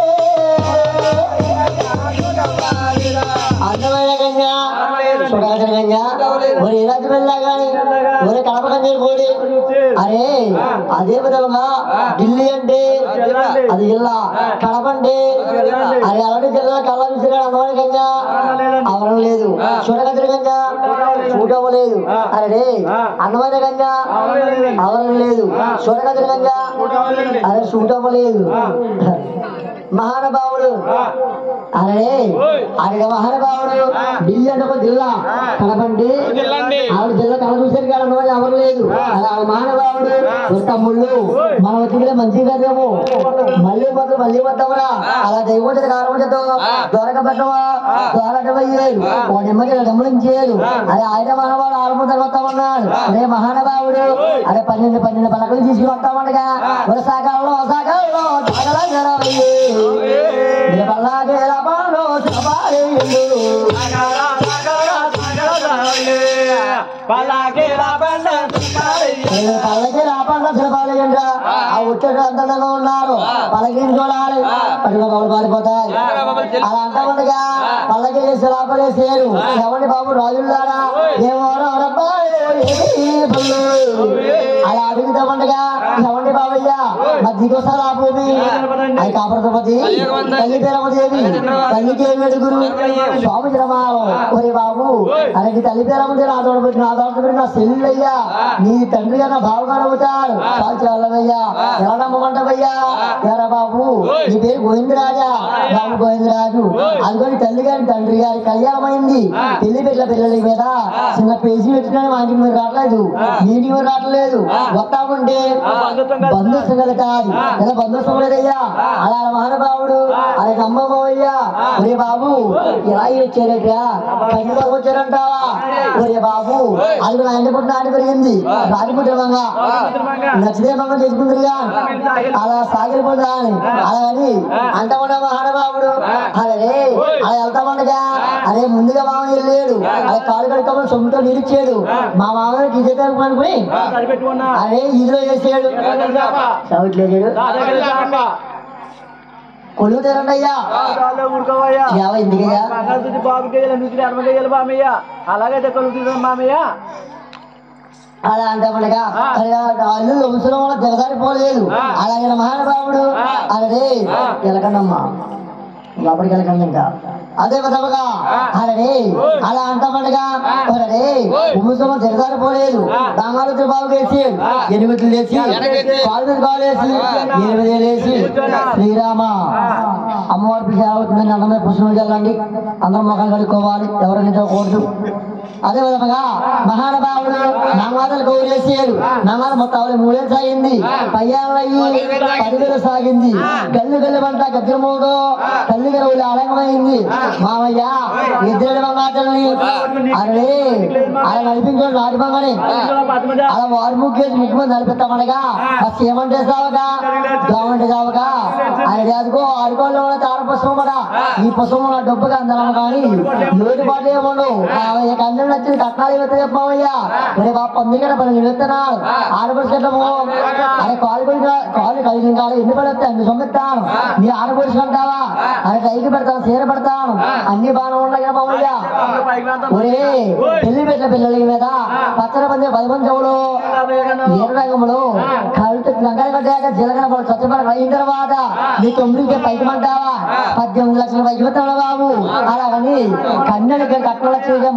అందమైన కన్యా చూడాల్సిన కన్యా మరి ఏ రాజు వెళ్ళా కానీ మరి కడప కన్యలు కోడి అరే అదే విధంగా ఢిల్లీ అంటే అది జిల్లా కడప అంటే అది అలాంటి జిల్లా కళ్ళ విసిరాడు అందమైన కన్యా అవరం లేదు చూడగదిన కన్యా చూడవ లేదు అరే అందమైన కన్యా అవరం లేదు చూడగదిన కన్యా అరే చూడవ లేదు మహానుభావుడు అరే ఆయన మహానుభావుడు ఢిల్లీ అంటే ఒక జిల్లా కడపండి ఆవిడ జిల్లా కడ చూసారు కానీ అన్నమాట ఎవరు లేదు అలా ఆవిడ మహానుభావుడు ఒక తమ్ముళ్ళు మనం వచ్చింది మంచిగా కదేమో మళ్ళీ పోతే మళ్ళీ వద్దామరా అలా దైవం కారణం చేద్దాం దొరక పెట్టవా దొరకటమయ్యేది ఒక నెమ్మది గమనించేది అదే ఆయన మానవాడు ఆరంభం వస్తామన్నాడు అదే మహానుభావుడు అదే పన్నెండు పన్నెండు పలకలు తీసుకుని వస్తామనగా ఒక సాగాలలో సాగాలలో సాగల జరవయ్యే నిలబల్లాగే లాభంలో సవాలేయండు. నేను పల్లకి లాభంలో శిల్పాలేయండ్రా ఆ ఉచ్చట అందంగా ఉన్నారు పల్లకిని చూడాలి పట్టుకో బాబులు పారిపోతాయి అలా అంటామండగా పల్లకి వేసి లాభలేసేరు ఎవరి బాబు రాజుల్లారా ఏమోరో రబ్బా అలా అడుగుతామండగా ఎవరి బాబయ్య మధ్యకోసారి ఆ భూమి అది కాపరపతి తల్లి పేరమదేవి తల్లికి ఏమి అడుగురు స్వామి జనమాలం ఒరే బాబు అలాంటి తల్లి పేరమ్మది నా తోడు పెట్టి నా తోట పెట్టి నా సెల్లయ్యా నీ తండ్రి గారు నా బావగారు అవుతాడు చాలయ్యా ఎలా నమ్మమంటావయ్యా ఎరా బాబు నీ పేరు గోవిందరాజా బాబు గోవిందరాజు అందుకని తల్లి గారి తండ్రి గారి కళ్యాణం అయింది పెళ్లి పిల్ల పిల్లల మీద చిన్న పేజీ పెట్టినా మా ఇంటికి మీరు రావట్లేదు మీ ఇంటికి మీరు రావట్లేదు వస్తామంటే బంధు సంగతి కాదు లేదా బంధు లేదయ్యా అలా మహానుభావుడు అలా నమ్మబోయ్యా ఒరే బాబు ఇలా వచ్చారట్రా పని వరకు వచ్చారంటావా ఒరే బాబు అది నా ఇంటి పుట్టిన ఆడి పెరిగింది రాజపుట్టిమంగా నచ్చితే మంగం చేసుకుందిగా అలా సాగిపోతా అని అలా అని అంటమన్నా మహానుభావుడు అరే అలా వెళ్తామండగా అరే ముందుగా మామ వెళ్ళాడు అలా కాలు కడుక్కోమని సొమ్ముతో నిలిచాడు మా మామయ్యకి ఇదే అనుకుని అరే ఇదిలో వేసాడు చవట్లేదు కొలువు తెరండయ్యా యావ ఎందుకయ్యా అలాగైతే కొలుగుతుంది మామయ్య అలా అంటామనగా అల్లు వంశం వల్ల దిగజారిపోలేదు అలాగే మహానుభావుడు అరే ఎలకండమ్మా లోపలికి వెళ్ళకండి ఇంకా అదే విధముగా అరే అలా అంటామనగా అరే వంశం దిగజారిపోలేదు దాంగాలు బాబు వేసి ఎనిమిది లేచి కాలు మీద కాలు వేసి ఎనిమిది లేచి శ్రీరామ అమ్మవారి పూజ అవుతుందని అందరూ పుష్పం చల్లండి అందరం ముఖం కడుక్కోవాలి ఎవరైనా కూడదు అదే విధముగా మహానుభావుడు నామాతలు గౌరేసాడు నామాలు మొత్తం ఆవిడ మూడేళ్ళు సాగింది పయ్యాలయ్యి పదివేలు సాగింది గల్లు గల్లు పంట గద్దెమూడు తల్లి గరువులు ఆలంగమైంది మామయ్య ఇద్దరు మాటల్ని అరే అలా నడిపించండి నాటిపంగని అలా వారు ముగ్గేసి ముగ్గు మీద నడిపిస్తామనగా ఫస్ట్ ఏమంటే సావగా గవర్నమెంట్ సావగా ఆయన అదిగో ఆడుకోవాలి తార పుష్పం కూడా ఈ పుష్పం నా డబ్బుగా అందరం కానీ లోటు పాటు ఏముండవు అందరూ నచ్చింది కట్నాలు ఇవ్వతే చెప్పామయ్యా ఒరే బాబు పందికడ పని నిలుస్తున్నాడు ఆడపడుచుకుంటాము అరే కాలు పడి కాలు కలిగిన కాలు ఎన్ని పడతాయి అన్ని సొమ్మిస్తాను నీ ఆడపడుచుకుంటావా అరే రైలు పెడతాను చీర పెడతాను అన్ని బాగా ఉన్నాయి కదా మామయ్య ఒరే పెళ్లి పెట్టిన పిల్లల మీద పచ్చడి పంది పది మంది చెవులు రంగంలో కలుపు లంకలు కట్టాక జీలకర్ర పడు స్వచ్ఛపడ అయిన తర్వాత నీ తొమ్మిదికి పైకి మంటావా పద్దెనిమిది లక్షల పైకి పెట్టాడు బాబు అలాగని కన్యలకి కట్టలు వచ్చి మూత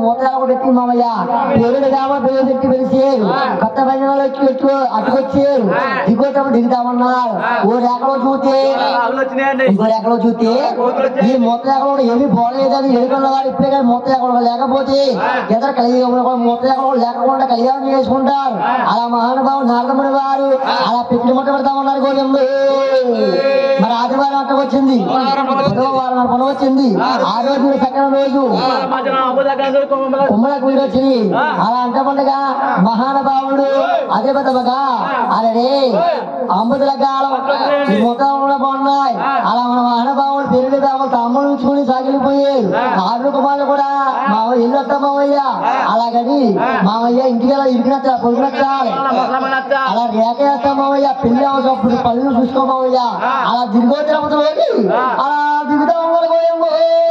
పెట్టి మామయ్య పేరుడు కావ పేరు పెట్టి పిలిచారు కొత్త భజనలు వచ్చి పెట్టు అట్టుకొచ్చారు దిగోటప్పుడు దిగుతామన్నారు ఓ రేఖలో చూస్తే రాహుల్ వచ్చినాయండి ఇంకో ఎక్కడో చూస్తే ఈ మొత్తం ఎక్కడ ఏమి పోలేదని ఎడుకున్న వాడు ఇప్పుడే కానీ మొత్తం ఎక్కడ లేకపోతే ఎదురు కలిగి మొత్తం ఎక్కడ లేకుండా కళ్యాణం చేసుకుంటారు అలా మహానుభావుడు నారదముడి వారు అలా పెట్టి మొట్ట పెడతా ఉన్నారు గోవిందు మరి ఆదివారం అక్కడ వచ్చింది బుధవారం పని వచ్చింది ఆ రోజు సెకండ్ రోజు మధ్యన అబ్బుదా గారు కొమ్మల కుమ్మలకు వీడు వచ్చింది అలా అంటే పండుగ మహానుభావుడు అదే విధముగా అరే అమృతుల కాలం ఈ మొత్తం కూడా బాగున్నాయి అలా మన మహానుభావుడు పెరిగి తమ తమ్ముడు ఉంచుకుని సాగిలిపోయారు ఆరు కుమారులు కూడా మావయ్య ఇల్లు వస్తా మావయ్య అలాగని మావయ్య ఇంటికి అలా ఇరికినట్టు పొడినట్టాలి అలా రేఖ వేస్తాం మావయ్య పెళ్లి అవసరం పళ్ళు చూసుకో మావయ్య అలా దిగువ తిరుపతిలోకి అలా దిగుతా ఉన్నారు గోయమ్మ.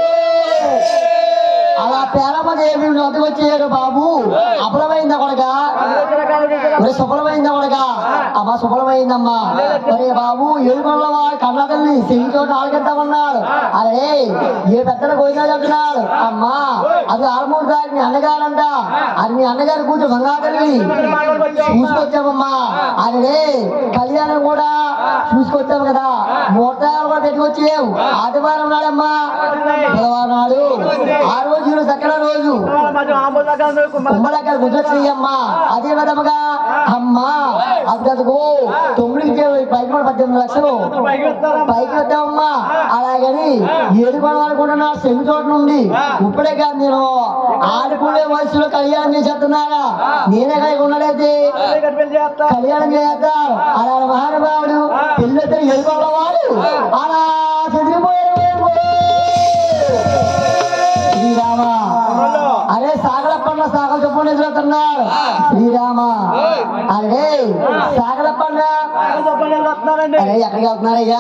అలా పేరమదేవి వద్దకు వచ్చాడు బాబు అప్పులమైందా కొడక ఒరే శుభ్రమైందా కొడక అమ్మా శుభ్రమైందమ్మా ఒరే బాబు ఏడుకొండల వాడు కన్న తల్లి చెయ్యి చోట ఆలకెత్తామన్నారు అరే ఏ పెద్దలు పోయినా చెప్తున్నారు అమ్మా అది ఆల్మూరు దారి మీ అన్నగారంట అది మీ అన్నగారు కూతురు బంగారు చూసుకొచ్చామమ్మా అరే కళ్యాణం కూడా చూసుకొచ్చాము కదా మూర్తాలు కూడా పెట్టుకొచ్చావు ఆదివారం నాడమ్మా బుధవారం నాడు ఆ రోజు ఈ రోజు అక్కడ రోజు కుమ్మలక్కడ గుజరయ్యమ్మ అదే విధముగా అమ్మా అది కదుగో తొమ్మిది పైకి కూడా పద్దెనిమిది లక్షలు పైకి వద్దామమ్మా అలాగని ఏడుకోవడం అనుకుంటున్నా సెమి చోట నుండి ఇప్పుడే కాదు నేను ఆడుకునే వయసులో కళ్యాణం చేసేస్తున్నారా నేనే కలిగి ఉన్నదైతే కళ్యాణం చేస్తారు అలా మహానుభావుడు పెళ్ళిద్దరు ఎదుర్కోవడం వాడు అలా చెదిరిపోయారు శ్రీరామ అరే సాగలప్పన్న సాగల చొప్పున ఎదురుతున్నాడు శ్రీరామ అరే సాగలప్పన్న అరే ఎక్కడికి వెళ్తున్నారయ్యా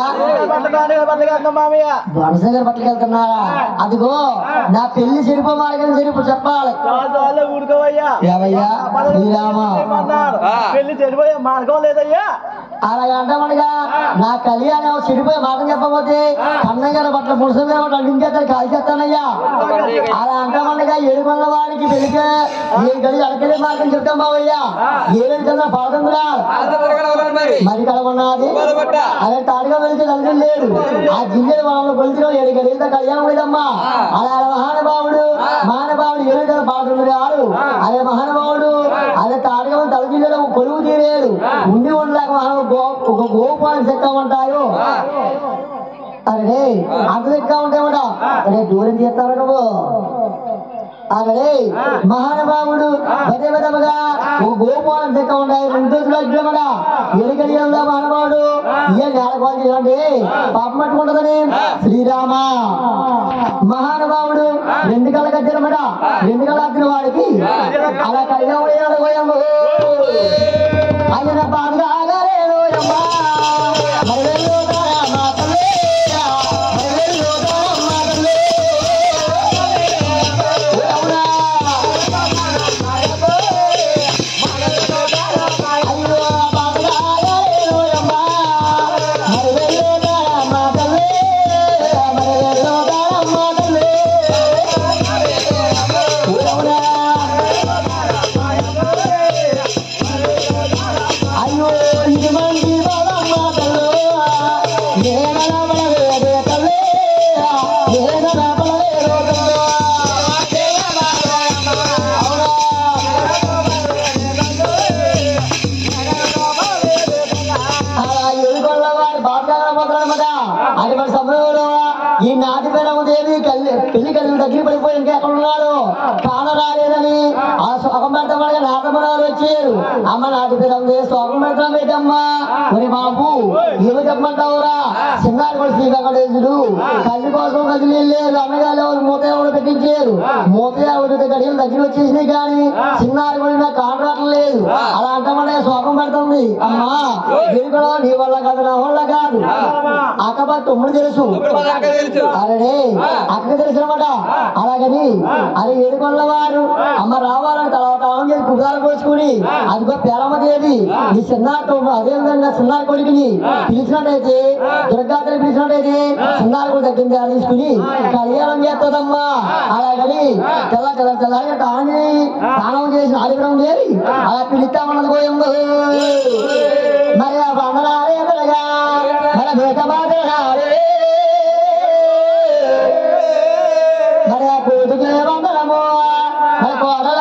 వనసగర్ పట్లకి వెళ్తున్నారా అదిగో నా పెళ్లి చెరుపు మార్గం చెరుపు చెప్పాలి ఊడుకోవయ్యా ఏవయ్యా శ్రీరామ పెళ్లి చెడిపోయే మార్గం లేదయ్యా అలాగే అంటామనగా నా కళ్యాణం చెడిపోయి మాటం చెప్పబోతే అన్నయ్య గారి పట్ల ముడుసు గారి పట్ల అడ్డించేస్తాను కాల్ చేస్తానయ్యా అలా అంటామనగా ఏడుకొండ వారికి వెళితే ఏ గడి అడగలే మార్గం చెప్తాం బావయ్యా ఏడు కన్నా పాడుతుందిరా మరి కలగొన్నది అదే తాడుగా వెళితే నలుగురు లేడు ఆ జిల్లెలు వాళ్ళ కొలిచిన ఏడు గడిలతో కళ్యాణం లేదమ్మా అలా మహానుభావుడు మహానుభావుడు ఏడు కన్నా పాడుతుంది రాడు అదే మహానుభావుడు అదే తాడుగా తల జిల్లెలు కొలువు తీరేడు ఉండి ఉండలేక మహాను గో ఒక గోపాలం చెక్క ఉంటారు అరే అంత చెక్క ఉంటాయమాట అరే దూరం చేస్తావు నువ్వు అరే మహానుభావుడు అదే విధముగా ఒక గోపాలం చెక్క ఉంటాయి రెండు రోజులు అగ్రమడ ఎలుకడి మహానుభావుడు ఏ నేలకోవాలి చేయండి పాపం పట్టుకుంటుందని శ్రీరామ మహానుభావుడు రెండు కళ్ళ కట్టినమాట రెండు కళ్ళ కట్టిన వాడికి అలా కలిగా పోయాడు పోయాము ఆయన బాగా ఆగలేడు అమ్మా మరి వెళ్ళుతారా మా తల్లి మరి వెళ్ళుతారా మా తల్లి అవునా అయ్యో బాగా ఆగలేడు అమ్మా మరి వెళ్ళుతారా మా తల్లి మరి వెళ్ళుతారా మా తల్లి అవునా అయ్యో ఇది మంది బాలమ్మ తల్లు నేను నమ్మలేదు తల్లి నేను నమ్మలేదు తల్లు అవునా అలా ఎదుర్కొన్న వారి బాధగా పోతాడనమాట అది మన సమయంలో ఈ నాటి పేరమ్మ దేవి కల్లి పెళ్లి కలిసి దగ్గర పడిపోయి ఇంకా ఎక్కడ ఉన్నాడు కాన రాలేదని ఆ శోకం పెడతామని నాటమరాలు వచ్చారు అమ్మ నాటి పేరమ్మ దేవి శోకం పెడతాం ఏంటమ్మా మరి బాబు ఏమి చెప్పమంటావురా చిన్నారి కూడా శ్రీ వెంకటేశుడు కల్లి కోసం కదిలి వెళ్ళారు అన్నగారు ఎవరు మూత ఎవరు పెట్టించారు మూత ఎవరు గడియలు దగ్గర వచ్చేసినాయి కానీ చిన్నారి కూడా నాకు కాంట్రాక్ట్ లేదు అలా అంటామనే శోకం పెడుతుంది అమ్మా గిరికలో నీ వల్ల కాదు నా వల్ల కాదు అక్కబా తొమ్మిది తెలుసు అరే అక్కకి తెలిసినమాట అలాగని అది ఏడుకొండల వారు అమ్మ రావాలని తర్వాత ఆమె చేసి కుదాలు పోసుకుని అదిగో పేరమ్మ దేవి నీ చిన్న అదే విధంగా చిన్న కొడుకుని పిలిచినట్టయితే దుర్గాతని పిలిచినట్టయితే చిన్నారు కూడా దగ్గర తీసుకుని కళ్యాణం చేస్తుందమ్మా అలాగని తెల్ల తెల్ల తెల్లారి తాని స్నానం చేసి ఆదిగ్రహం చేరి అలా పిలుస్తామన్నది పోయిందో మరి ఆ బండరాలే మన మేక బాధ